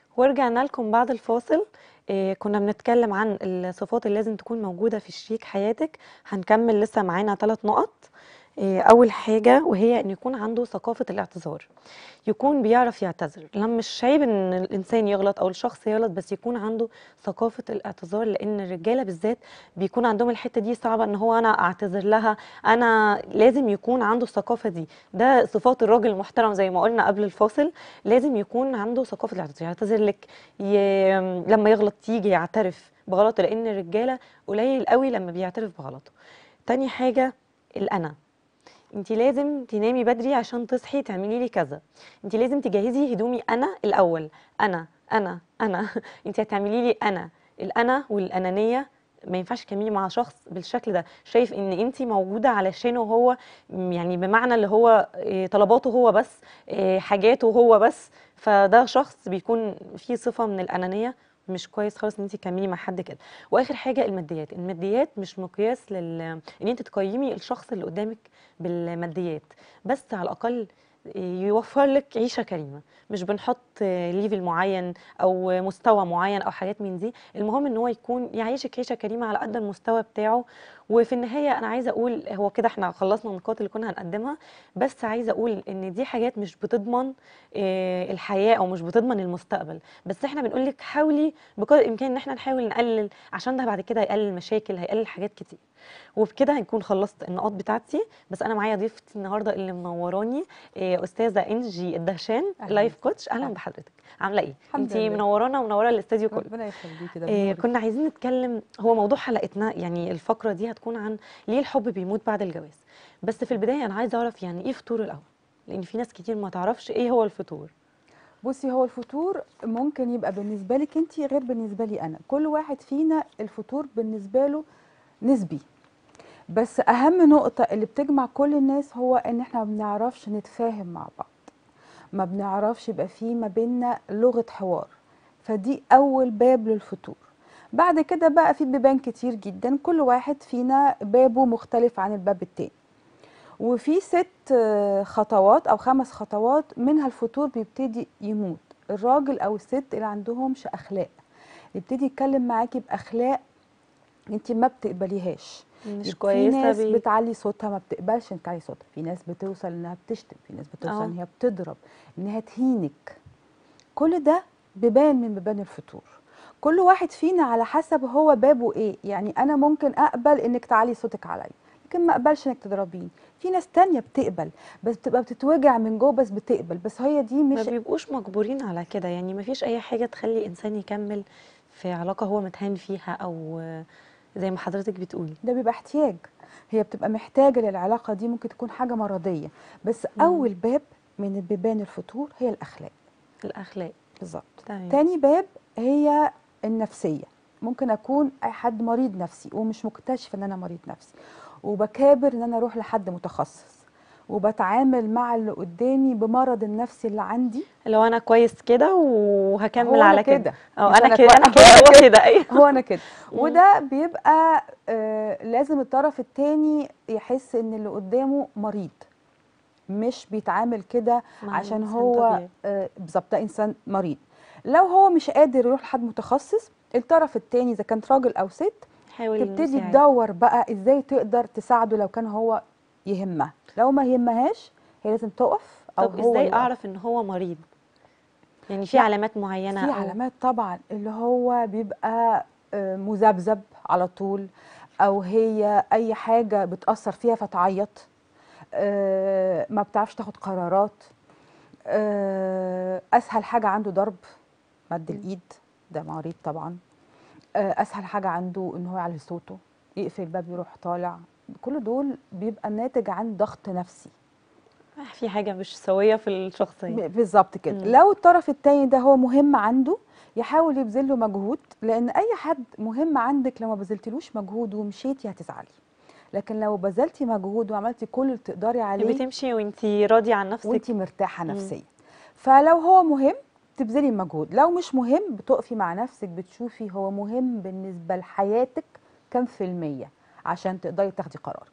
ورجعنا لكم بعد الفاصل إيه كنا بنتكلم عن الصفات اللي لازم تكون موجودة في شريك حياتك هنكمل لسه معانا ثلاث نقط إيه أول حاجة وهي إن يكون عنده ثقافة الاعتذار يكون بيعرف يعتذر لما مش عيب إن الإنسان يغلط أو الشخص يغلط بس يكون عنده ثقافة الاعتذار لأن الرجالة بالذات بيكون عندهم الحتة دي صعبة إن هو أنا أعتذر لها أنا لازم يكون عنده الثقافة دي ده صفات الراجل المحترم زي ما قلنا قبل الفاصل لازم يكون عنده ثقافة الاعتذار يعتذر لك ي... لما يغلط يجي يعترف بغلطه لأن الرجالة قليل قوي لما بيعترف بغلطه تاني حاجة الأنا انت لازم تنامي بدري عشان تصحي تعملي لي كذا انت لازم تجهزي هدومي انا الاول انا انا انا انت هتعملي لي انا الانا والانانيه ما ينفعش تكملي مع شخص بالشكل ده شايف ان انت موجوده علشانه هو يعني بمعنى اللي هو إيه، طلباته هو بس إيه، حاجاته هو بس فده شخص بيكون فيه صفه من الانانيه مش كويس خالص ان انت تكملي مع حد كده واخر حاجه الماديات الماديات مش مقياس لل ان انت تقيمي الشخص اللي قدامك بالماديات بس على الاقل يوفر لك عيشه كريمه مش بنحط ليفل معين او مستوى معين او حاجات من دي المهم ان هو يكون يعيشك عيشه كريمه على قد المستوى بتاعه وفي النهايه انا عايزه اقول هو كده احنا خلصنا النقاط اللي كنا هنقدمها بس عايزه اقول ان دي حاجات مش بتضمن آه، الحياه او مش بتضمن المستقبل بس احنا بنقول لك حاولي بقدر الامكان ان احنا نحاول نقلل عشان ده بعد كده هيقلل مشاكل هيقلل حاجات كتير وبكده هنكون خلصت النقاط بتاعتي بس انا معايا ضيفتي النهارده اللي منوراني آه، استاذه انجي الدهشان أهلاً لايف بيك. كوتش اهلا أهلاً. بحضرتك عامله ايه الحمد انت لله. منورانا ومنوره الاستوديو كله ربنا يخليكي ده آه، بنورك. كنا عايزين نتكلم هو موضوع حلقتنا يعني الفقره دي هتكون عن ليه الحب بيموت بعد الجواز بس في البدايه انا عايزه اعرف يعني ايه فطور الاول لان في ناس كتير ما تعرفش ايه هو الفطور بصي هو الفطور ممكن يبقى بالنسبه لك انت غير بالنسبه لي انا كل واحد فينا الفطور بالنسبه له نسبي بس اهم نقطه اللي بتجمع كل الناس هو ان احنا ما بنعرفش نتفاهم مع بعض ما بنعرفش يبقى في ما بيننا لغه حوار فدي اول باب للفطور بعد كده بقى في بيبان كتير جدا كل واحد فينا بابه مختلف عن الباب التاني وفي ست آه، خطوات او خمس خطوات منها الفطور بيبتدي يموت الراجل او الست اللي عندهمش اخلاق يبتدي يتكلم معاكي باخلاق انت ما بتقبليهاش مش في كويسه ناس بي... بتعلي صوتها ما بتقبلش ان تعلي صوتها في ناس بتوصل انها بتشتم في ناس بتوصل آه. ان هي بتضرب انها تهينك كل ده بيبان من بيبان الفطور كل واحد فينا على حسب هو بابه ايه يعني انا ممكن اقبل انك تعلي صوتك عليا لكن ما اقبلش انك تضربيني في ناس تانية بتقبل بس بتبقى بتتوجع من جوه بس بتقبل بس هي دي ما مش بيبقوش مجبورين على كده يعني ما فيش اي حاجه تخلي انسان يكمل في علاقه هو متهان فيها او آه، زي ما حضرتك بتقولي ده بيبقى احتياج هي بتبقى محتاجة للعلاقة دي ممكن تكون حاجة مرضية بس مم. أول باب من البيبان الفطور هي الأخلاق الاخلاق بالظبط تمام تاني باب هي النفسية ممكن أكون أي حد مريض نفسي ومش مكتشف إن أنا مريض نفسي وبكابر إن أنا أروح لحد متخصص وبتعامل مع اللي قدامي بمرض النفسي اللي عندي لو انا كويس كده وهكمل هو أنا على كده كده. اه مش انا أنا كده كوي- انا هو كده أنا هو كده. كده ايوه هو أنا كده مم. وده بيبقى آه لازم الطرف التاني يحس إن اللي قدامه مريض مش بيتعامل كده مع عشان إنسان هو طبيعي. آه، بالظبط ده انسان مريض لو هو مش قادر يروح لحد متخصص الطرف التاني اذا كانت راجل او ست حاول تبتدي نساعد. تدور بقى ازاي تقدر تساعده لو كان هو يهمها لو ما يهمهاش هي لازم تقف او طب هو ازاي يقف. اعرف ان هو مريض يعني في لا، علامات معينه في أو- علامات طبعا اللي هو بيبقى آه، مذبذب على طول او هي اي حاجه بتاثر فيها فتعيط آه، ما بتعرفش تاخد قرارات آه، اسهل حاجه عنده ضرب مد الايد ده مريض طبعا آه، اسهل حاجه عنده ان هو يعلي صوته يقفل الباب يروح طالع كل دول بيبقى ناتج عن ضغط نفسي في حاجه مش سويه في الشخصيه ب- بالظبط كده مم. لو الطرف التاني ده هو مهم عنده يحاول يبذل له مجهود لان اي حد مهم عندك لو ما بذلتلوش مجهود ومشيتي هتزعلي لكن لو بذلتي مجهود وعملتي كل اللي تقدري عليه بتمشي وانتي راضيه عن نفسك وانتي مرتاحه مم. نفسيا فلو هو مهم تبذلي مجهود لو مش مهم بتقفي مع نفسك بتشوفي هو مهم بالنسبه لحياتك كام في الميه عشان تقدري تاخدي قرارك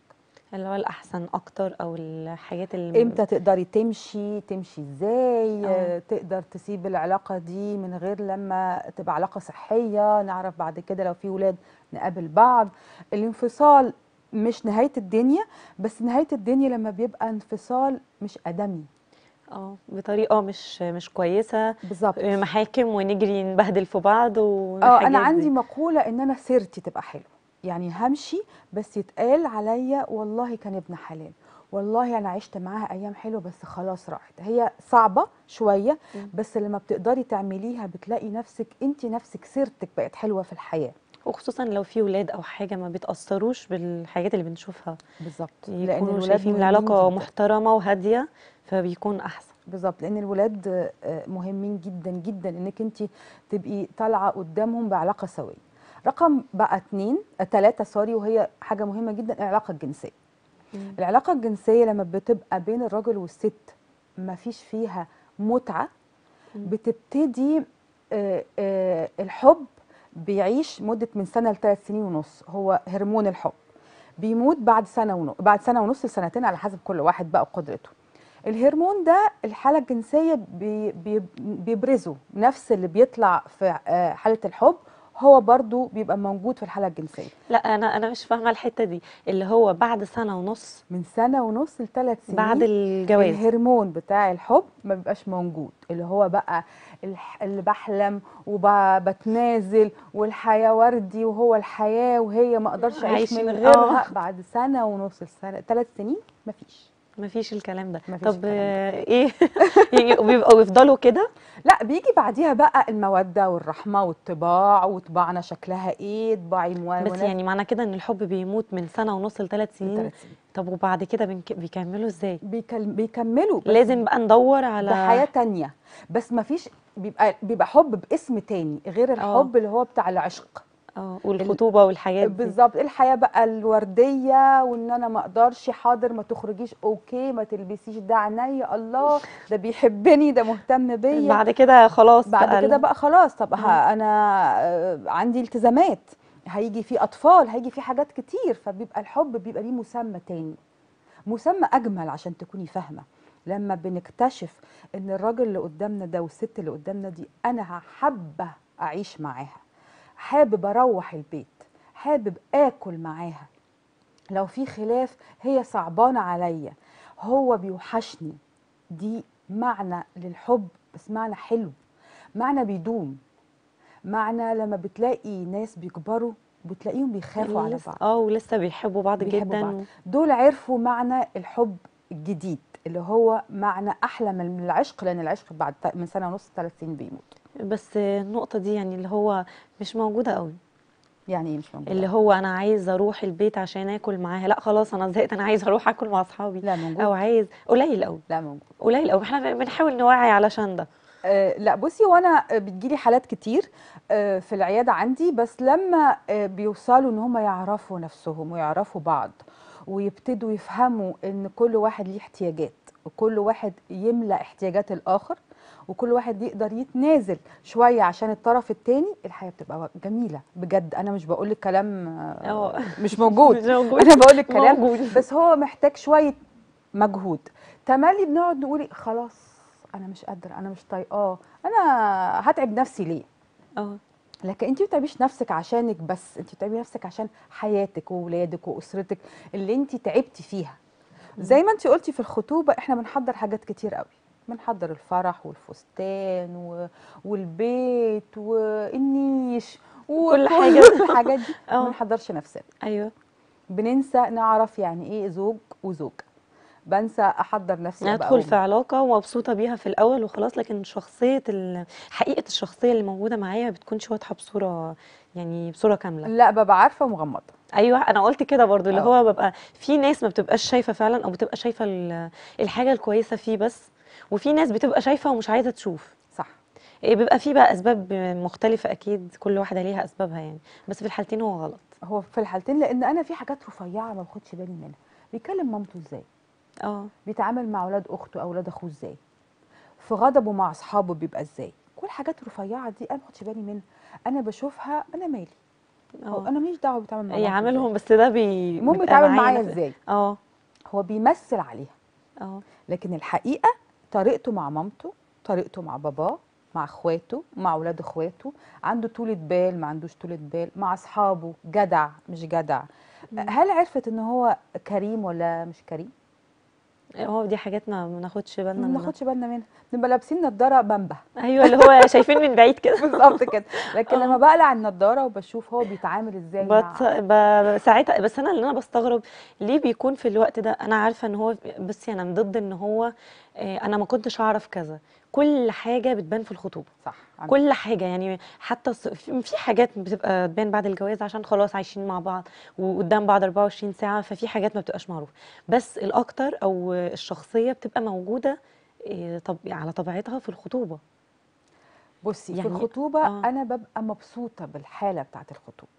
اللي هو الاحسن اكتر او الحاجات اللي امتى تقدري تمشي تمشي ازاي اه آه، تقدر تسيب العلاقة دي من غير لما تبقى علاقة صحية نعرف بعد كده لو في ولاد نقابل بعض الانفصال مش نهاية الدنيا بس نهاية الدنيا لما بيبقى انفصال مش آدمي اه بطريقه مش مش كويسه بالظبط محاكم ونجري نبهدل في بعض اه والحاجات انا عندي دي مقولة ان انا سيرتي تبقى حلوة يعني همشي بس يتقال عليا والله كان ابن حلال والله انا عشت معاها ايام حلوه بس خلاص راحت هي صعبه شويه مم. بس لما بتقدري تعمليها بتلاقي نفسك انت نفسك سيرتك بقت حلوه في الحياه وخصوصا لو في ولاد او حاجه ما بيتاثروش بالحاجات اللي بنشوفها بالظبط لان يكونوا الولاد شايفين مهمين العلاقه جدا محترمه وهاديه فبيكون احسن بالظبط لان الولاد آه، مهمين جدا جدا انك انت تبقي طالعه قدامهم بعلاقه سويه رقم بقى اتنين آه، تلاته سوري وهي حاجه مهمه جدا العلاقه الجنسيه مم. العلاقه الجنسيه لما بتبقى بين الراجل والست ما فيش فيها متعه مم. بتبتدي آه، آه، الحب بيعيش مده من سنه لثلاث سنين ونص هو هرمون الحب بيموت بعد سنه ونص بعد سنه ونص لسنتين على حسب كل واحد بقى وقدرته الهرمون ده الحاله الجنسيه بي بي بيبرزه نفس اللي بيطلع في آه، حاله الحب هو برضو بيبقى موجود في الحاله الجنسيه لا انا انا مش فاهمه الحته دي اللي هو بعد سنه ونص من سنه ونص لثلاث سنين بعد الجواز الهرمون بتاع الحب ما بيبقاش موجود اللي هو بقى الح- اللي بحلم وبتنازل والحياه وردي وهو الحياه وهي ما اقدرش اعيش عايش من من- غيرها آه. بعد سنه ونص السنه ثلاث سنين مفيش مفيش الكلام ده مفيش طب الكلام ده. آه، ايه يعني بيبقوا يفضلوا كده لا بيجي بعديها بقى الموده والرحمه والطباع وطباعنا شكلها ايه طباعي مو- بس مناسب يعني معنى كده ان الحب بيموت من سنه ونص لثلاث سنين لثلاث سنين طب وبعد كده بنك... بيكملوا ازاي بيكل- بيكملوا بس لازم بقى ندور ده على حياة تانية بس مفيش بيبقى بيبقى حب باسم تاني غير الحب اللي هو بتاع العشق اه والخطوبه والحاجات دي بالظبط الحياة بقى الوردية وان انا ما اقدرش حاضر ما تخرجيش اوكي ما تلبسيش ده عينيا الله ده بيحبني ده مهتم بيا بعد كده خلاص بعد بقى كده ال- بقى خلاص طب آه. ه- انا آه، عندي التزامات هيجي في اطفال هيجي في حاجات كتير فبيبقى الحب بيبقى ليه مسمى تاني مسمى اجمل عشان تكوني فاهمه لما بنكتشف ان الراجل اللي قدامنا ده والست اللي قدامنا دي انا حابه اعيش معاها حابب اروح البيت حابب اكل معاها لو في خلاف هي صعبانه عليا هو بيوحشني دي معنى للحب بس معنى حلو معنى بيدوم معنى لما بتلاقي ناس بيكبروا بتلاقيهم بيخافوا على لسه- بعض اه ولسه بيحبوا بعض بيحبوا جدا بعض. و... دول عرفوا معنى الحب الجديد اللي هو معنى احلى من العشق لان العشق بعد ت- من سنه ونص ثلاث سنين بيموت بس النقطه دي يعني اللي هو مش موجوده قوي يعني ايه مش موجود اللي هو انا عايز اروح البيت عشان اكل معاها لا خلاص انا زهقت انا عايز اروح اكل مع اصحابي لا موجود او عايز قليل قوي لا موجود قليل قوي احنا بنحاول نوعي علشان ده آه لا بصي وانا آه، بتجيلي حالات كتير آه في العياده عندي بس لما آه بيوصلوا ان هم يعرفوا نفسهم ويعرفوا بعض ويبتدوا يفهموا ان كل واحد ليه احتياجات وكل واحد يملى احتياجات الاخر وكل واحد يقدر يتنازل شويه عشان الطرف التاني الحياه بتبقى جميله بجد انا مش بقول لك كلام آه، اه مش موجود مش موجود. انا بقول لك كلام موجود. بس هو محتاج شويه مجهود تملي بنقعد نقول خلاص انا مش قادره انا مش طايقاه انا هتعب نفسي ليه اه لكن انت بتعبيش نفسك عشانك بس انت بتعبي نفسك عشان حياتك وولادك واسرتك اللي انت تعبتي فيها زي ما انت قلتي في الخطوبه احنا بنحضر حاجات كتير قوي بنحضر الفرح والفستان و... والبيت والنيش كل وكل حاجة. الحاجات دي اه. ما بنحضرش نفسنا ايوه بننسى نعرف يعني ايه زوج وزوجه بنسى احضر نفسي أبقى ادخل أم. في علاقه ومبسوطه بيها في الاول وخلاص لكن شخصيه ال... حقيقه الشخصيه اللي موجوده معايا ما بتكونش واضحه بصوره يعني بصوره كامله لا ببقى عارفه ومغمضه ايوه انا قلت كده برضو اللي اه. هو ببقى في ناس ما بتبقاش شايفه فعلا او بتبقى شايفه ال- الحاجه الكويسه فيه بس وفي ناس بتبقى شايفه ومش عايزه تشوف صح إيه بيبقى في بقى اسباب مختلفه اكيد كل واحده ليها اسبابها يعني بس في الحالتين هو غلط هو في الحالتين لان انا في حاجات رفيعه ما باخدش بالي منها بيكلم مامته ازاي اه بيتعامل مع اولاد اخته او اولاد اخوه ازاي في غضبه مع اصحابه بيبقى ازاي كل حاجات رفيعه دي انا ما باخدش بالي منها انا بشوفها انا مالي هو اه انا ماليش دعوه بيتعامل مع مامته يعاملهم بس ده بي المهم بيبقى يتعامل معايا معايا أنا. ازاي اه هو بيمثل عليها اه لكن الحقيقه طريقته مع مامته طريقته مع باباه مع اخواته مع اولاد اخواته عنده طولة بال ما عندوش طولة بال مع اصحابه جدع مش جدع هل عرفت ان هو كريم ولا مش كريم اه دي حاجات ما بناخدش بالنا ما منها ناخدش بالنا منها نبقى لابسين نضاره بامبا ايوه اللي هو شايفين من بعيد كده بالظبط كده لكن آه. لما بقلع النضاره وبشوف هو بيتعامل ازاي بت... مع ب... ساعتها بس انا اللي انا بستغرب ليه بيكون في الوقت ده انا عارفه ان هو بصي انا ضد ان هو آه، انا ما كنتش اعرف كذا كل حاجه بتبان في الخطوبه صح عندك كل حاجه يعني حتى الص- في في حاجات بتبقى تبان بعد الجواز عشان خلاص عايشين مع بعض وقدام بعض 24 ساعه ففي حاجات ما بتبقاش معروفه بس الاكتر او الشخصيه بتبقى موجوده آه، طب على طبيعتها في الخطوبه بصي في يعني- الخطوبه آه. انا ببقى مبسوطه بالحاله بتاعت الخطوبه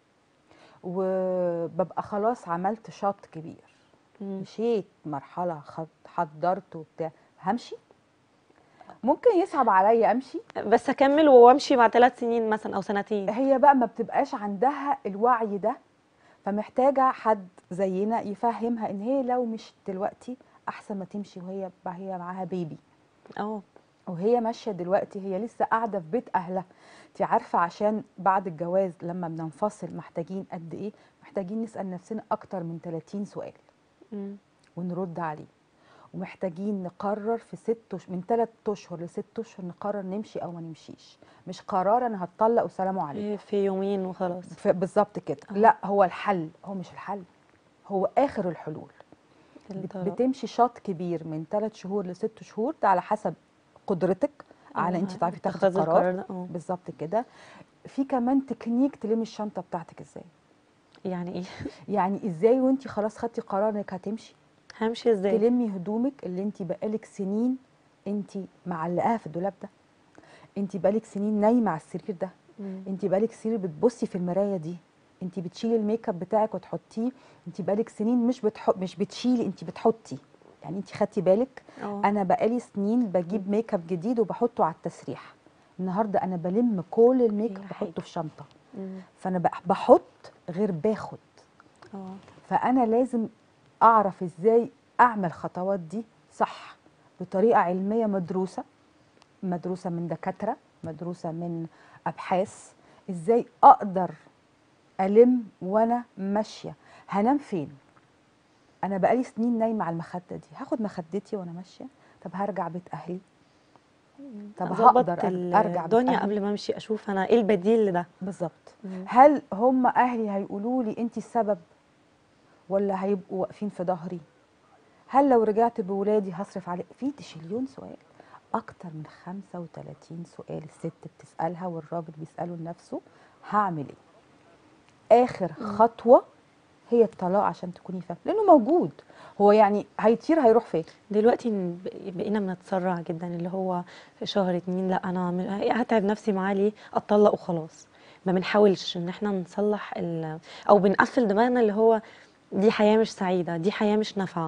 وببقى خلاص عملت شوط كبير مم. مشيت مرحله خد- حضرت وبتاع همشي ممكن يصعب عليا امشي بس اكمل وامشي مع ثلاث سنين مثلا او سنتين هي بقى ما بتبقاش عندها الوعي ده فمحتاجه حد زينا يفهمها ان هي لو مش دلوقتي احسن ما تمشي وهي هي معاها بيبي اه وهي ماشيه دلوقتي هي لسه قاعده في بيت اهلها انت عارفه عشان بعد الجواز لما بننفصل محتاجين قد ايه محتاجين نسال نفسنا اكتر من 30 سؤال مم. ونرد عليه ومحتاجين نقرر في ست أش... من ثلاث اشهر لست اشهر نقرر نمشي او ما نمشيش مش قرار انا هتطلق وسلام عليكم في يومين وخلاص ف- بالظبط كده آه. لا هو الحل هو مش الحل هو اخر الحلول بت- الطلاق. بتمشي شوط كبير من ثلاث شهور لست شهور ده على حسب قدرتك على آه، انت تعرفي تاخدي تاخدي قرار القرار ده اه بالظبط كده في كمان تكنيك تلمي الشنطه بتاعتك ازاي يعني ايه يعني ازاي وانت خلاص خدتي قرار انك هتمشي همشي ازاي تلمي هدومك اللي انت بقالك سنين انت معلقاها في الدولاب ده انت بقالك سنين نايمه على السرير ده مم. انت بقالك سنين بتبصي في المرايه دي انت بتشيلي الميك اب بتاعك وتحطيه انت بقالك سنين مش بتحط مش بتشيلي انت بتحطي يعني انت خدتي بالك اه انا بقالي سنين بجيب ميك اب جديد وبحطه على التسريح النهارده انا بلم كل الميك اب كل بحطه حاجة. في شنطه مم. فانا بق- بحط غير باخد اه فانا لازم اعرف ازاي اعمل خطوات دي صح بطريقه علميه مدروسه مدروسه من دكاتره مدروسه من ابحاث ازاي اقدر الم وانا ماشيه هنام فين انا بقالي سنين نايمه على المخده دي هاخد مخدتي وانا ماشيه طب هرجع بيت اهلي طب اظبط هقدر أر- ارجع بيت الدنيا أهلي؟ قبل ما امشي اشوف انا ايه البديل لده بالظبط مم. هل هم اهلي هيقولوا لي انت السبب ولا هيبقوا واقفين في ظهري هل لو رجعت بولادي هصرف عليه في تشيليون سؤال اكتر من 35 سؤال الست بتسالها والراجل بيساله لنفسه هعمل ايه اخر خطوه هي الطلاق عشان تكوني فاهمه لانه موجود هو يعني هيطير هيروح فين دلوقتي ن- بقينا بنتسرع جدا اللي هو في شهر اتنين لا انا م- هتعب نفسي معاه ليه اتطلق وخلاص ما بنحاولش ان احنا نصلح ال... او بنقفل دماغنا اللي هو دي حياة مش سعيدة دي حياة مش نافعة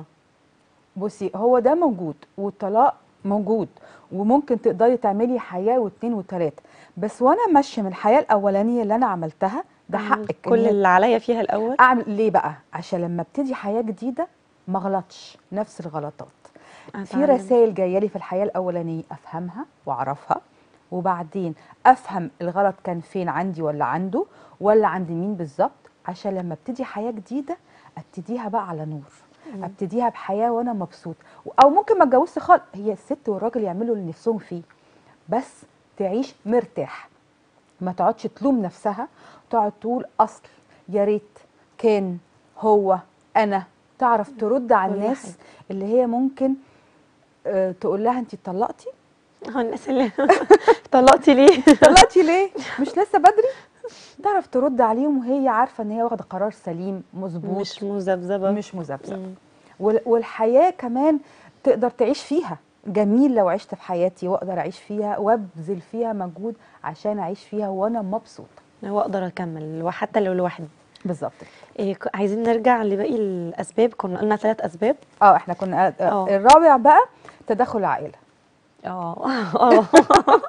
بصي هو ده موجود والطلاق موجود وممكن تقدري تعملي حياه واثنين وثلاثه بس وانا ماشيه من الحياه الاولانيه اللي انا عملتها ده أعمل حقك إن كل هي اللي عليا فيها الاول اعمل ليه بقى عشان لما ابتدي حياه جديده ما اغلطش نفس الغلطات في أتعلم. رسائل جايه لي في الحياه الاولانيه افهمها واعرفها وبعدين افهم الغلط كان فين عندي ولا عنده ولا عند مين بالظبط عشان لما ابتدي حياه جديده ابتديها بقى على نور مم. ابتديها بحياه وانا مبسوط او ممكن ما اتجوزش خالص هي الست والراجل يعملوا اللي نفسهم فيه بس تعيش مرتاح ما تقعدش تلوم نفسها وتقعد تقول اصل يا ريت كان هو انا تعرف ترد على كل الناس حاجة. اللي هي ممكن آه، تقول لها انت اتطلقتي هو الناس اللي طلقتي ليه اتطلقتي ليه مش لسه بدري تعرف ترد عليهم وهي عارفه ان هي واخده قرار سليم مظبوط مش مذبذبة مش مذبذب مم. وال- والحياه كمان تقدر تعيش فيها جميل لو عشت في حياتي واقدر اعيش فيها وابذل فيها مجهود عشان اعيش فيها وانا مبسوطه واقدر اكمل وحتى لو لوحدي بالظبط إيه ك- عايزين نرجع لباقي الاسباب كنا قلنا ثلاث اسباب اه احنا كنا آه. الرابع بقى تدخل العائله اه اه ده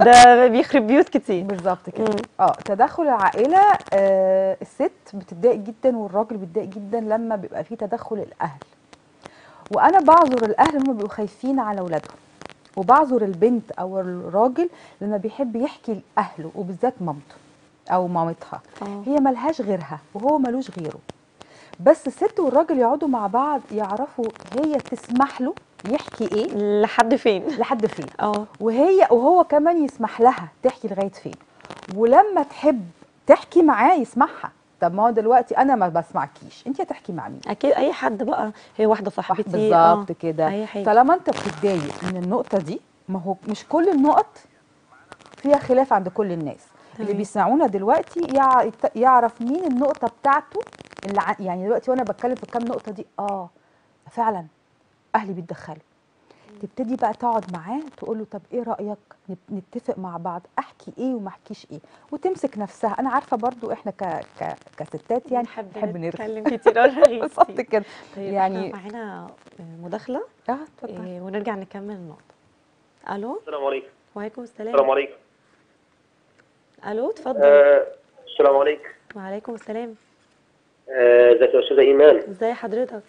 ده بيخرب بيوت كتير بالظبط كده مم. اه تدخل العائله آه الست بتتضايق جدا والراجل بيتضايق جدا لما بيبقى فيه تدخل الاهل وانا بعذر الاهل هم بيبقوا خايفين على اولادهم وبعذر البنت او الراجل لما بيحب يحكي لاهله وبالذات مامته او مامتها اه هي ملهاش غيرها وهو ملوش غيره بس الست والراجل يقعدوا مع بعض يعرفوا هي تسمح له يحكي ايه لحد فين لحد فين اه وهي وهو كمان يسمح لها تحكي لغايه فين ولما تحب تحكي معاه يسمعها طب ما هو دلوقتي انا ما بسمعكيش انت هتحكي مع مين اكيد اي حد بقى هي واحده واحد صاحبتي بالظبط آه. كده اي حاجه طالما انت بتتضايق من النقطه دي ما هو مش كل النقط فيها خلاف عند كل الناس اللي تمام. بيسمعونا دلوقتي يع- يت- يعرف مين النقطه بتاعته اللي ع- يعني دلوقتي وانا بتكلم في الكام نقطه دي اه فعلا اهلي بيتدخلوا تبتدي بقى تقعد معاه تقول له طب ايه رايك نت- نتفق مع بعض احكي ايه وما احكيش ايه وتمسك نفسها انا عارفه برضو احنا ك... ك... كستات يعني بنحب نحب نرغي نتكلم كتير ونرغي بالظبط كتير. كده طيب يعني- يعني معانا مداخله اه اتفضل إيه ونرجع نكمل النقطه الو السلام عليكم وعليكم السلام السلام عليكم الو اتفضل آه السلام عليكم وعليكم السلام آه، ازيك يا استاذه ايمان ازي حضرتك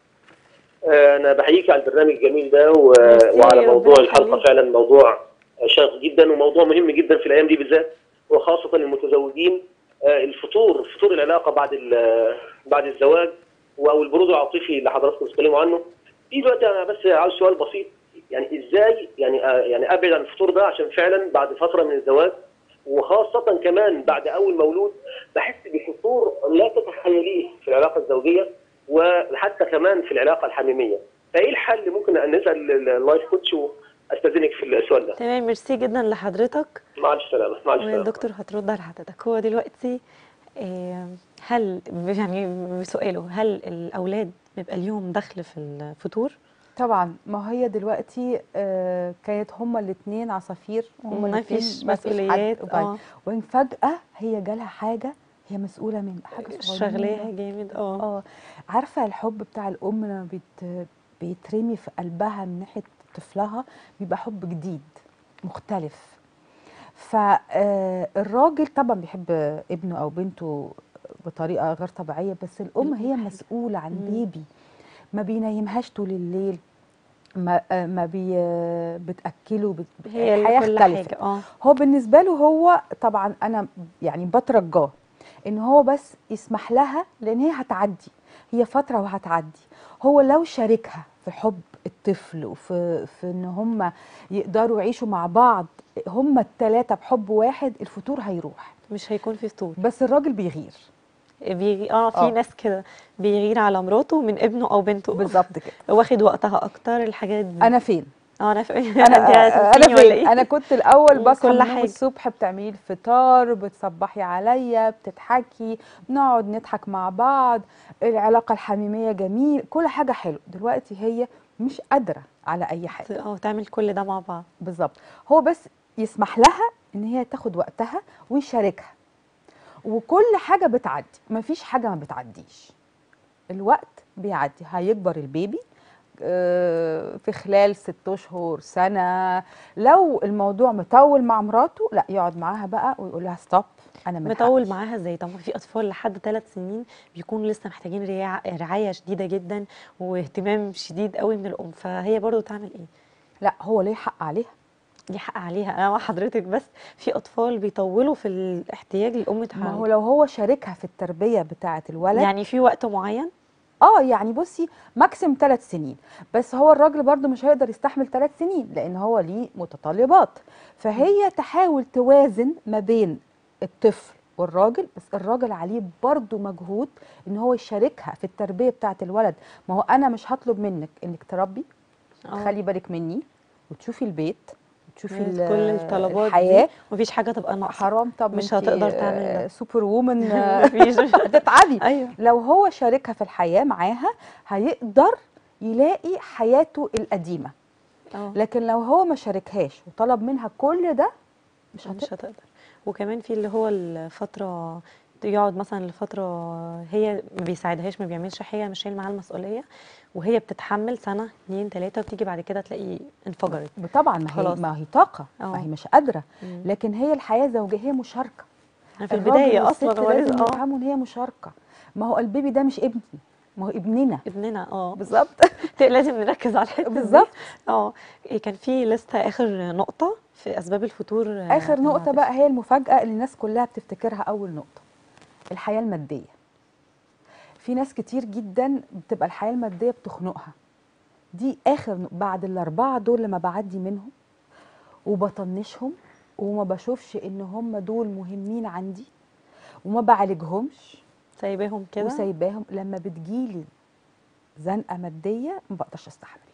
آه انا بحييك على البرنامج الجميل ده و... ميرسي، وعلى موضوع ربنا الحلقه يخليك. فعلا موضوع شاق جدا وموضوع مهم جدا في الايام دي بالذات وخاصه المتزوجين آه الفطور فطور العلاقه بعد ال- بعد الزواج او البرود العاطفي اللي حضراتكم بتتكلموا عنه في دلوقتي انا بس عاوز سؤال بسيط يعني ازاي يعني آه يعني ابعد عن الفطور ده عشان فعلا بعد فتره من الزواج وخاصة كمان بعد أول مولود بحس بفتور لا تتخيليه في العلاقة الزوجية وحتى كمان في العلاقة الحميمية فإيه الحل ممكن أن نسأل اللايف كوتش وأستاذنك في السؤال ده تمام ميرسي جدا لحضرتك مع السلامة مع السلامة والدكتور هترد على حضرتك هو دلوقتي آه، هل يعني بسؤاله هل الاولاد بيبقى ليهم دخل في الفطور طبعا ما هي دلوقتي آه كانت هما الاثنين عصافير هما ما الاتنين فيش ما فيش حد مسؤوليات وبعدين- اه وإن فجأة هي جالها حاجة هي مسؤولة من حاجة صغيرة شغلاها جامد اه اه عارفة الحب بتاع الأم لما بيت بيترمي في قلبها من ناحية طفلها بيبقى حب جديد مختلف فالراجل طبعا بيحب ابنه أو بنته بطريقة غير طبيعية بس الأم هي الأم مسؤولة عن مم. بيبي ما بينيمهاش طول الليل ما آه، ما بي آه، بتاكله بت... هي اللي الحياة كل اختلفت. حاجه اه هو بالنسبه له هو طبعا انا يعني بترجاه ان هو بس يسمح لها لان هي هتعدي هي فتره وهتعدي هو لو شاركها في حب الطفل وفي في ان هم يقدروا يعيشوا مع بعض هم الثلاثه بحب واحد الفتور هيروح مش هيكون في فطور بس الراجل بيغير بيغي... اه في آه. ناس كده بيغير على مراته من ابنه او بنته بالظبط كده واخد وقتها اكتر الحاجات دي انا فين اه انا ف... انا انت انا هتنسيني ولا فين ايه انا كنت الاول مم، بصحى كل من النوم حاجة. الصبح بتعملي فطار بتصبحي عليا بتضحكي بنقعد نضحك مع بعض العلاقه الحميميه جميل كل حاجه حلو دلوقتي هي مش قادره على اي حاجه اه تعمل كل ده مع بعض بالظبط هو بس يسمح لها ان هي تاخد وقتها ويشاركها وكل حاجه بتعدي مفيش حاجه ما بتعديش الوقت بيعدي هيكبر البيبي آه، في خلال ست اشهر سنه لو الموضوع مطول مع مراته لا يقعد معاها بقى ويقول لها ستوب انا من مطول حقي. معاها ازاي طب ما في اطفال لحد ثلاث سنين بيكونوا لسه محتاجين رياع- رعايه شديده جدا واهتمام شديد قوي من الام فهي برضو تعمل ايه لا هو ليه حق عليها دي حق عليها انا مع حضرتك بس في اطفال بيطولوا في الاحتياج للام ما هو تعالج لو هو شاركها في التربيه بتاعه الولد يعني في وقت معين اه يعني بصي ماكسيم ثلاث سنين بس هو الراجل برضو مش هيقدر يستحمل ثلاث سنين لان هو ليه متطلبات فهي تحاول توازن ما بين الطفل والراجل بس الراجل عليه برضو مجهود ان هو يشاركها في التربيه بتاعه الولد ما هو انا مش هطلب منك انك تربي اه تخلي بالك مني وتشوفي البيت وتشوفي كل ال- الطلبات الحياه دي مفيش حاجه تبقى ناقصه حرام طب مش انتي، هتقدر تعمل آه، ده. سوبر وومن مفيش هتتعبي ايوه لو هو شاركها في الحياة معاها هيقدر يلاقي حياته القديمة اه لكن لو هو ما شاركهاش وطلب منها كل ده مش مش هتقدر هتقدر وكمان في اللي هو الفترة يقعد مثلا لفتره هي ما بيساعدهاش ما بيعملش حاجه مش شايل معاها المسؤوليه وهي بتتحمل سنه اتنين تلاته وتيجي بعد كده تلاقي انفجرت طبعا ما هي خلاص. ما هي طاقه اه. ما هي مش قادره مم. لكن هي الحياه الزوجيه هي مشاركه أنا في الراجل البدايه والست اصلا هو لازم لازم اه يفهموا ان هي مشاركه ما هو البيبي ده مش ابني ما هو ابننا ابننا اه بالظبط لازم نركز على الحته دي. بالظبط. اه إيه كان في لسته اخر نقطه في اسباب الفتور آه، اخر نقطه العاطفي. بقى هي المفاجاه اللي الناس كلها بتفتكرها اول نقطه الحياه الماديه في ناس كتير جدا بتبقى الحياه الماديه بتخنقها دي اخر نق- بعد الاربعه دول لما بعدي منهم وبطنشهم وما بشوفش ان هم دول مهمين عندي وما بعالجهمش سايباهم كده وسايباهم لما بتجيلي زنقه ماديه ما بقدرش استحمل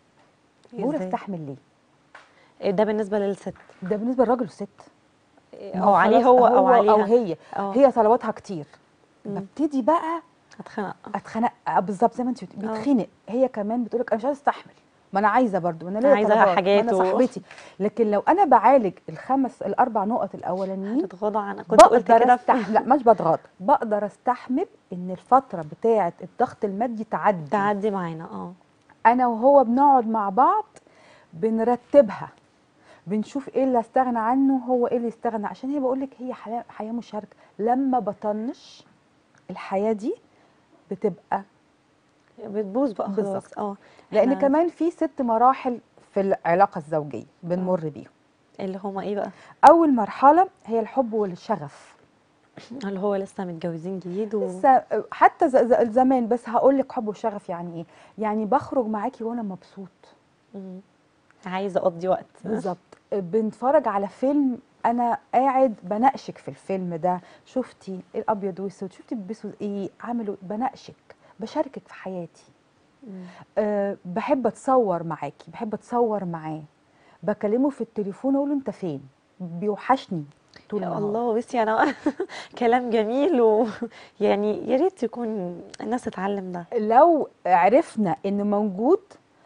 بقول إزاي؟ استحمل ليه إيه ده بالنسبه للست ده بالنسبه للراجل والست ما او عليه خلاص هو او عليها او هي اه هي طلباتها كتير مم. ببتدي بقى هتخنق اتخنق آه، بالظبط زي ما انت بتقولي اه. بتخنق هي كمان بتقولك انا مش عايزه استحمل ما انا عايزه برضو ما انا أنا ليا عايزة طلبات، حاجات ما انا و- صاحبتي لكن لو انا بعالج الخمس الاربع نقط الاولانيين هتتغاضى عن كنت قلت بقدر كده في- استحمل لا مش بتغاضى بقدر استحمل ان الفتره بتاعه الضغط المادي تعدي تعدي معانا اه انا وهو بنقعد مع بعض بنرتبها بنشوف ايه اللي استغنى عنه هو ايه اللي يستغنى عشان هي بقول لك هي حياه حياه مشاركه لما بطنش الحياه دي بتبقى بتبوظ بقى خلاص بالظبط. اه لان إحنا- كمان في ست مراحل في العلاقه الزوجيه بنمر بيهم اللي هما ايه بقى اول مرحله هي الحب والشغف اللي هو لسه متجوزين جديد و... لسه حتى ز- ز- زمان بس هقول لك حب وشغف يعني ايه يعني بخرج معاكي وانا مبسوط مم. عايزه اقضي وقت بالظبط بنتفرج على فيلم انا قاعد بناقشك في الفيلم ده شفتي الابيض والاسود شفتي بيلبسوا ايه عملوا بناقشك بشاركك في حياتي مم. أه بحب اتصور معاكي بحب اتصور معاه بكلمه في التليفون اقول له انت فين بيوحشني طول يا النهار الله بصي انا كلام جميل ويعني يا ريت يكون الناس تتعلم ده لو عرفنا انه موجود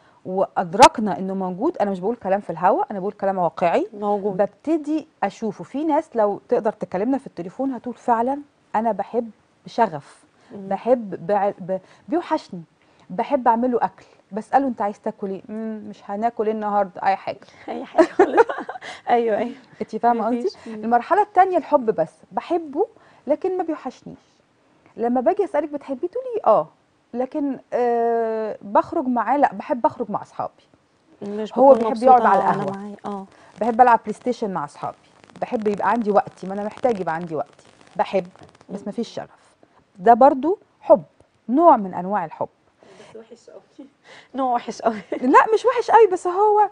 وادركنا انه موجود انا مش بقول كلام في الهوا انا بقول كلام واقعي موجود ببتدي اشوفه في ناس لو تقدر تكلمنا في التليفون هتقول فعلا انا بحب بشغف مم. بحب بع... ب... بيوحشني بحب اعمل له اكل بساله انت عايز تاكل ايه مم، مش هناكل ايه النهارده اي حاجه اي حاجه خالص ايوه ايوه انت فاهمه قصدي مفيش. مم. المرحله الثانيه الحب بس بحبه لكن ما بيوحشنيش لما باجي اسالك بتحبيه تقولي اه لكن آه بخرج معاه لا بحب اخرج مع اصحابي مش هو بكون بيحب يقعد مبسوطة على وأنا القهوة. معاه. اه بحب العب بلاي ستيشن مع اصحابي بحب يبقى عندي وقتي ما انا محتاج يبقى عندي وقتي بحب بس ما فيش شغف ده برضو حب نوع من انواع الحب بس وحش قوي نوع وحش قوي لا مش وحش قوي بس هو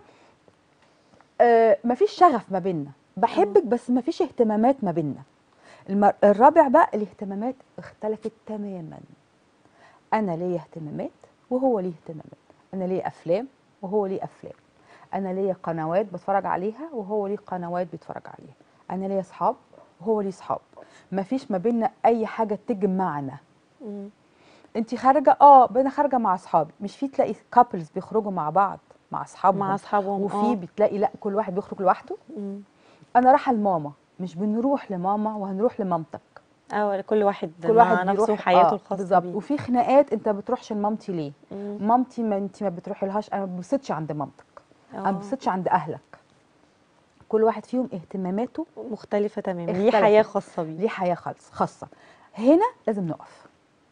آه مفيش شغف ما بيننا بحبك بس مفيش اهتمامات ما بيننا المر... الرابع بقى الاهتمامات اختلفت تماما انا ليا اهتمامات وهو ليه اهتمامات انا ليا افلام وهو ليه افلام انا ليا قنوات بتفرج عليها وهو ليه قنوات بيتفرج عليها انا ليا اصحاب وهو ليه اصحاب مفيش ما بيننا اي حاجه تجمعنا مم. انت خارجه اه انا خارجه مع اصحابي مش في تلاقي كابلز بيخرجوا مع بعض مع اصحابهم مع اصحابهم وفي آه. بتلاقي لا كل واحد بيخرج لوحده مم. انا رايحه لماما مش بنروح لماما وهنروح لمامتك اه كل واحد كل مع واحد نفسه بيروح وحياته آه الخاصه بالظبط بيه. وفي خناقات انت ما بتروحش لمامتي ليه مم. مامتي ما انت ما بتروحي لهاش انا ما ببسطش عند مامتك انا ما آه. ببسطش عند اهلك كل واحد فيهم اهتماماته مختلفة تماما ليه اختلفت. حياة خاصة بيه ليه حياه خالص خاصه هنا لازم نقف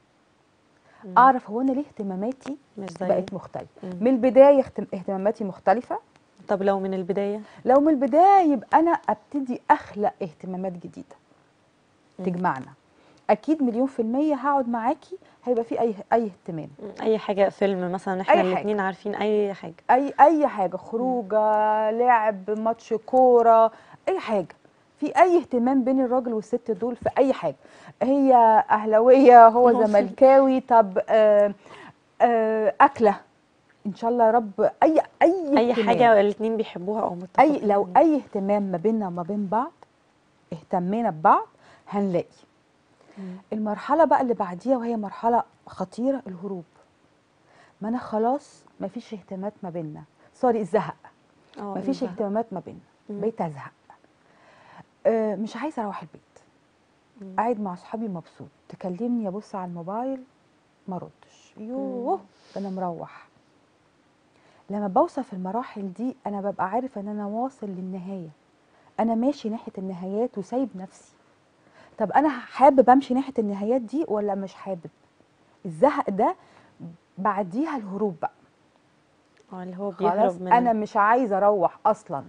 مم. اعرف هو انا ليه اهتماماتي مش زي بقت مختلفه مم. من البدايه اهتم- اهتماماتي مختلفه طب لو من البداية لو من البدايه يبقى انا ابتدي اخلق اهتمامات جديده مم. تجمعنا اكيد مليون في الميه هقعد معاكي هيبقى في اي اي اهتمام مم. أي حاجة فيلم مثلا احنا أي حاجة. الاتنين عارفين أي حاجة اي اي حاجه خروجه لعب ماتش كوره اي حاجه في اي اهتمام بين الراجل والست دول في اي حاجه هي اهلاويه هو هو في- زملكاوي طب آه آه اكله ان شاء الله يا رب اي اي أي اهتمام. حاجة الاتنين بيحبوها أو اي متفقين لو عليها. اي اهتمام ما بيننا وما بين بعض اهتمينا ببعض هنلاقي مم. المرحله بقى اللي بعديها وهي مرحله خطيره الهروب ما انا خلاص ما فيش اهتمامات ما بيننا سوري الزهق اه ما فيش الزهق. اهتمامات ما بيننا مم. بقيت ازهق آه مش عايزه اروح البيت مم. قاعد مع اصحابي مبسوط تكلمني ابص على الموبايل ما ردش يوه ده انا مروح لما بوصل في المراحل دي انا ببقى عارف ان انا واصل للنهايه انا ماشي ناحيه النهايات وسايب نفسي طب انا حابب امشي ناحيه النهايات دي ولا مش حابب الزهق ده بعديها الهروب بقى اه اللي هو خلاص بيهرب من انا مش عايزه اروح اصلا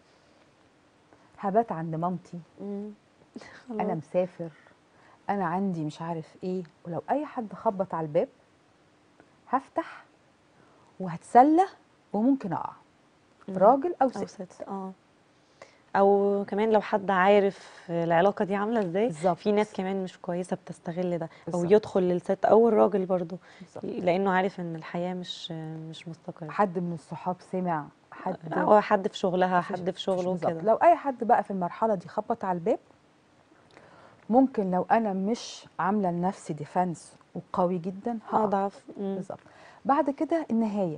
هبات عند مامتي مم. انا خلاص. مسافر انا عندي مش عارف ايه ولو اي حد خبط على الباب هفتح وهتسلى وممكن اقع مم. راجل او او ست ست اه او كمان لو حد عارف العلاقه دي عامله ازاي بالظبط في ناس كمان مش كويسه بتستغل ده او بالظبط. يدخل للست او الراجل برضو بالظبط. لانه عارف ان الحياه مش مش مستقره حد من الصحاب سمع حد او حد في شغلها مفيش- حد في مفيش شغله بالظبط. كده لو اي حد بقى في المرحله دي خبط على الباب ممكن لو انا مش عامله لنفسي ديفنس وقوي جدا هقع اضعف مم. بالظبط بعد كده النهايه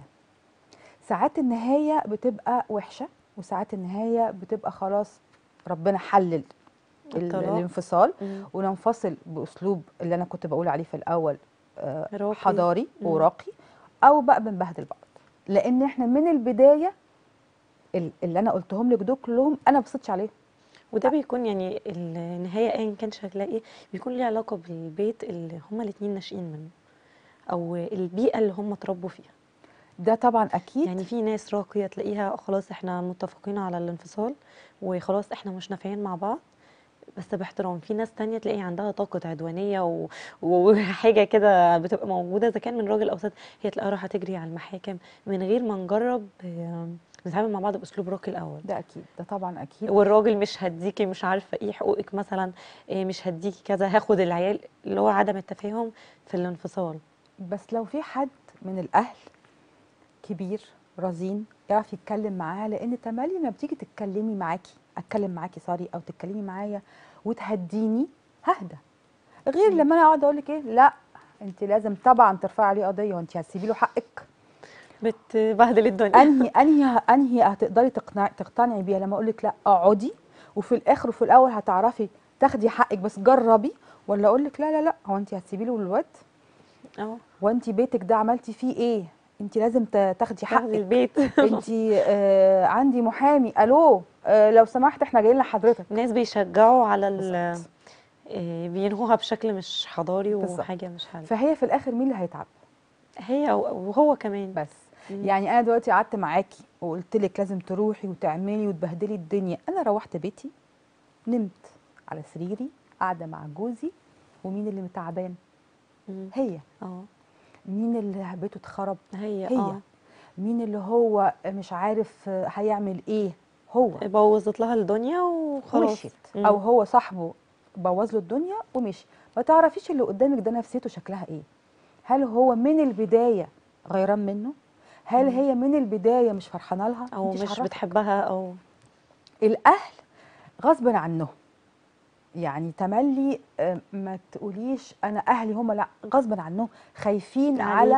ساعات النهايه بتبقى وحشه وساعات النهايه بتبقى خلاص ربنا حلل ال- الطلاق. الانفصال مم. وننفصل باسلوب اللي انا كنت بقول عليه في الاول آه، راقي. حضاري مم. وراقي او بقى بنبهدل بعض لان احنا من البدايه ال- اللي انا قلتهم لك دول كلهم انا ما بصيتش عليهم وده بيكون يعني النهايه ايا كان شكلها ايه بيكون ليه علاقه بالبيت اللي هما الاتنين ناشئين منه او البيئه اللي هم اتربوا فيها ده طبعا اكيد يعني في ناس راقيه تلاقيها خلاص احنا متفقين على الانفصال وخلاص احنا مش نافعين مع بعض بس باحترام في ناس تانية تلاقي عندها طاقة عدوانية و... وحاجة كده بتبقى موجودة إذا كان من راجل أو ست هي تلاقيها رايحة تجري على المحاكم من غير ما نجرب آه، نتعامل مع بعض بأسلوب راقي الأول ده اكيد ده طبعا اكيد والراجل مش هديكي مش عارفة ايه حقوقك مثلا إيه مش هديكي كذا هاخد العيال اللي هو عدم التفاهم في الانفصال بس لو في حد من الاهل كبير رزين يعرف يتكلم معاها لان تملي لما بتيجي تتكلمي معاكي اتكلم معاكي سوري او تتكلمي معايا وتهديني ههدى غير مم. لما انا اقعد اقول لك ايه لا انت لازم طبعا ترفعي عليه قضيه وانت هتسيبي له حقك بتبهدل الدنيا انهي انهي انهي هتقدري تقنعي تقتنعي بيها لما اقول لك لا اقعدي وفي الاخر وفي الاول هتعرفي تاخدي حقك بس جربي ولا اقول لك لا لا لا هو انت هتسيبي له الواد اه وانت بيتك ده عملتي فيه ايه انت لازم ت- تاخدي تاخدي حقك البيت انت آه عندي محامي الو آه لو سمحت احنا جايين لحضرتك الناس بيشجعوا على ال بالظبط. إيه، بينهوها بشكل مش حضاري بالظبط. وحاجة مش حلوة فهي في الاخر مين اللي هيتعب هي وهو كمان بس مم. يعني انا دلوقتي قعدت معاكي وقلت لك لازم تروحي وتعملي وتبهدلي الدنيا انا روحت بيتي نمت على سريري قاعده مع جوزي ومين اللي متعبان مم. هي اه مين اللي بيته اتخرب هي هي اه مين اللي هو مش عارف هيعمل ايه هو بوظت لها الدنيا وخلاص ومشيت مم. او هو صاحبه بوظ له الدنيا ومشي ما تعرفيش اللي قدامك ده نفسيته شكلها ايه هل هو من البدايه غيران منه هل مم. هي من البدايه مش فرحانه لها او انتش مش عارفة. بتحبها او الاهل غصب عنهم يعني تملي آه، ما تقوليش انا اهلي هم لا غصب عنهم خايفين عليك. على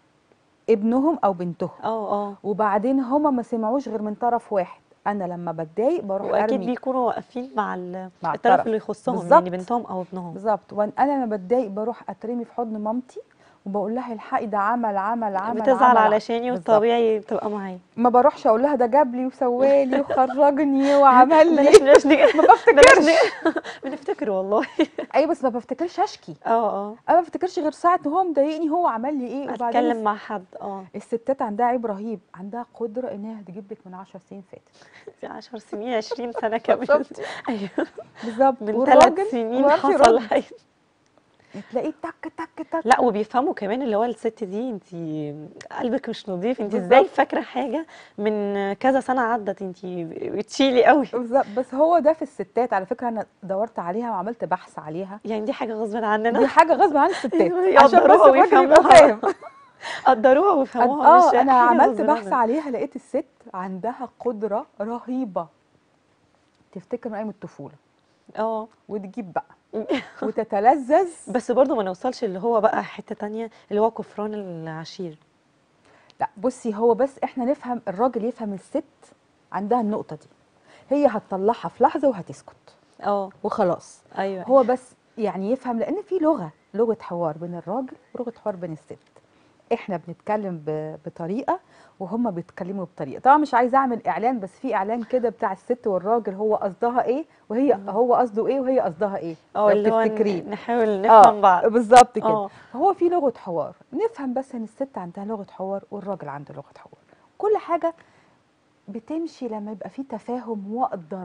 ابنهم او بنتهم اه اه وبعدين هم ما سمعوش غير من طرف واحد انا لما بتضايق بروح واكيد ارمي بيكونوا واقفين مع ال- مع الطرف الطرف. اللي يخصهم بالظبط. يعني بنتهم او ابنهم بالظبط وانا لما بتضايق بروح اترمي في حضن مامتي وبقول لها الحقي ده عمل عمل عمل بتزعل عمل علشاني بالظبط. والطبيعي بتبقى معايا ما بروحش اقول لها ده جاب لي وسوالي وخرجني وعمل بلاش لي بلاش نج- ما بلاش بفتكرش نج- بنفتكر والله ايوه بس ما بفتكرش اشكي اه اه انا ما بفتكرش غير ساعه هو مضايقني هو عمل لي ايه اتكلم مع حد اه الستات عندها عيب رهيب عندها قدره انها تجيب لك من 10 سنين فاتت 10 سنين 20 سنه كمان شفتي؟ ايوه بالظبط من والراجل ثلاث سنين ما يعرفش حصل يرد. حاجه تلاقيه تك تك تك لا وبيفهموا كمان اللي هو الست دي انت قلبك مش نظيف انت بالظبط. ازاي فاكره حاجه من كذا سنه عدت انت بتشيلي قوي بالظبط بس هو ده في الستات على فكره انا دورت عليها وعملت بحث عليها يعني دي حاجه غصب عننا دي حاجه غصب عن الستات أيوة، عشان بس يقدروها الراجل يبقى ويفهموها. فاهم قدروها ويفهموها اه مش انا حاجة عملت غصب بحث عننا. عليها لقيت الست عندها قدره رهيبه تفتكر من ايام الطفوله اه وتجيب بقى وتتلذذ بس برضو ما نوصلش اللي هو بقى حته تانية اللي هو كفران العشير لا بصي هو بس احنا نفهم الراجل يفهم الست عندها النقطه دي هي هتطلعها في لحظه وهتسكت اه وخلاص ايوه هو بس يعني يفهم لان في لغه لغه حوار بين الراجل ولغه حوار بين الست احنا بنتكلم ب- بطريقه وهم بيتكلموا بطريقه طبعا مش عايزه اعمل اعلان بس في اعلان كده بتاع الست والراجل هو قصدها ايه وهي مم. هو قصده ايه وهي قصدها ايه اه لو اللي هو تفتكريه. ن- نحاول نفهم اه بعض بالظبط كده اه فهو في لغه حوار نفهم بس ان الست عندها لغه حوار والراجل عنده لغه حوار كل حاجه بتمشي لما يبقى في تفاهم واقدر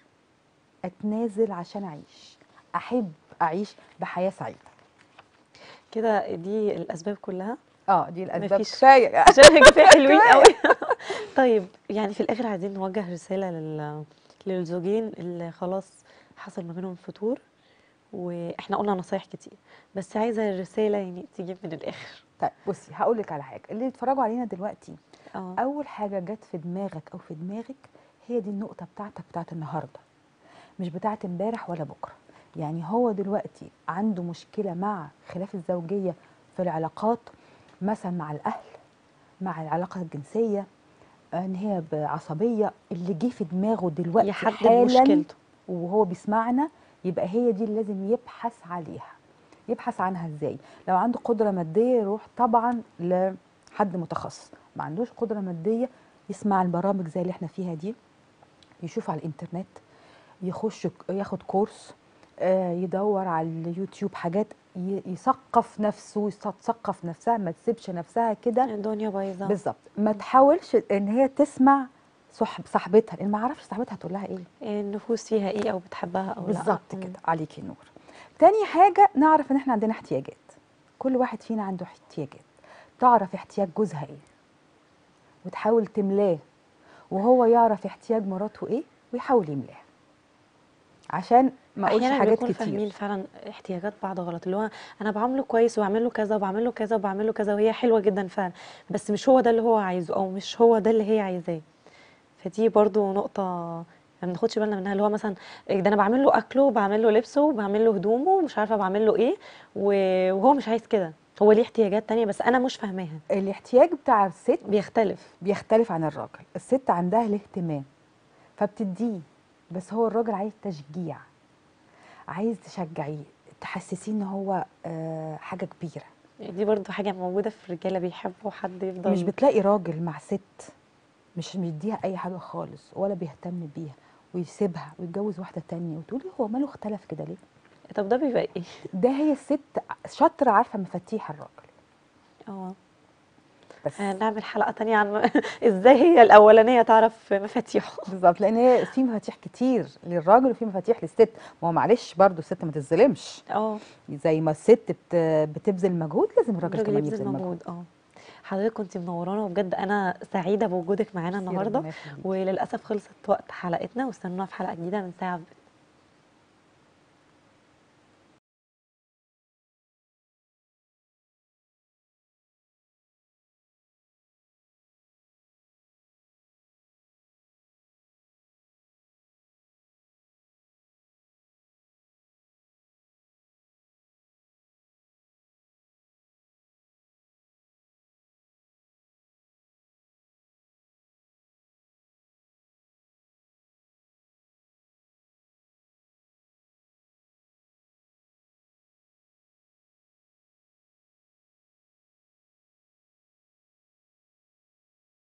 اتنازل عشان اعيش احب اعيش بحياه سعيده كده دي الاسباب كلها اه دي الاسباب مفيش. كفايه عشان كفايه حلوين قوي طيب يعني في الاخر عايزين نوجه رساله لل... للزوجين اللي خلاص حصل ما بينهم فتور واحنا قلنا نصايح كتير بس عايزه الرساله يعني تجيب من الاخر طيب بصي هقول لك على حاجه اللي بيتفرجوا علينا دلوقتي اه اول حاجه جت في دماغك او في دماغك هي دي النقطه بتاعتك بتاعت النهارده مش بتاعت امبارح ولا بكره يعني هو دلوقتي عنده مشكله مع خلاف الزوجيه في العلاقات مثلا مع الاهل مع العلاقه الجنسيه ان هي بعصبيه اللي جه في دماغه دلوقتي يحدد حالا مشكلته وهو بيسمعنا يبقى هي دي اللي لازم يبحث عليها يبحث عنها ازاي لو عنده قدره ماديه يروح طبعا لحد متخصص ما عندوش قدره ماديه يسمع البرامج زي اللي احنا فيها دي يشوف على الانترنت يخش ك- ياخد كورس آه، يدور على اليوتيوب حاجات ي- يثقف نفسه تثقف نفسها ما تسيبش نفسها كده الدنيا بايظه بالظبط ما تحاولش ان هي تسمع صحب صاحبتها لان ما اعرفش صاحبتها هتقول لها ايه النفوس فيها ايه او بتحبها او لا بالظبط مم. كده عليكي نور تاني حاجة نعرف ان احنا عندنا احتياجات كل واحد فينا عنده احتياجات تعرف احتياج جوزها ايه وتحاول تملاه وهو يعرف احتياج مراته ايه ويحاول يملاه عشان ما اقولش احيانا حاجات بنكون كتير فاهمين فعلا احتياجات بعض غلط اللي هو انا بعامله كويس وبعمل له كذا وبعمل له كذا وبعمل له كذا وهي حلوه جدا فعلا بس مش هو ده اللي هو عايزه او مش هو ده اللي هي عايزاه فدي برضو نقطه ما بناخدش بالنا منها اللي هو مثلا إيه ده انا بعمل له اكله وبعمل له لبسه وبعمل له هدومه ومش عارفه بعمل له ايه و- وهو مش عايز كده هو ليه احتياجات تانية بس انا مش فاهماها الاحتياج بتاع الست بيختلف بيختلف عن الراجل الست عندها الاهتمام فبتديه بس هو الراجل عايز تشجيع عايز تشجعيه تحسسيه ان هو آه حاجه كبيره دي برضو حاجه موجوده في الرجاله بيحبوا حد يفضل مش بتلاقي راجل مع ست مش مديها اي حاجه خالص ولا بيهتم بيها ويسيبها ويتجوز واحده تانية وتقولي هو ماله اختلف كده ليه طب ده بيبقى ايه ده هي الست شاطره عارفه مفاتيح الراجل اه بس هنعمل حلقه تانية عن ازاي هي الاولانيه تعرف مفاتيحه بالظبط لان هي في مفاتيح كتير للراجل وفي مفاتيح للست ما هو معلش برضو الست ما تتظلمش اه زي ما الست بت بتبذل مجهود لازم الراجل الراجل كمان يبذل يبذل مجهود مجهود اه حضرتك كنت منورانا وبجد انا سعيده بوجودك معانا ميرسي، النهارده ربنا يخليك. وللاسف خلصت وقت حلقتنا واستنونا في حلقه جديده من ساعه في بيت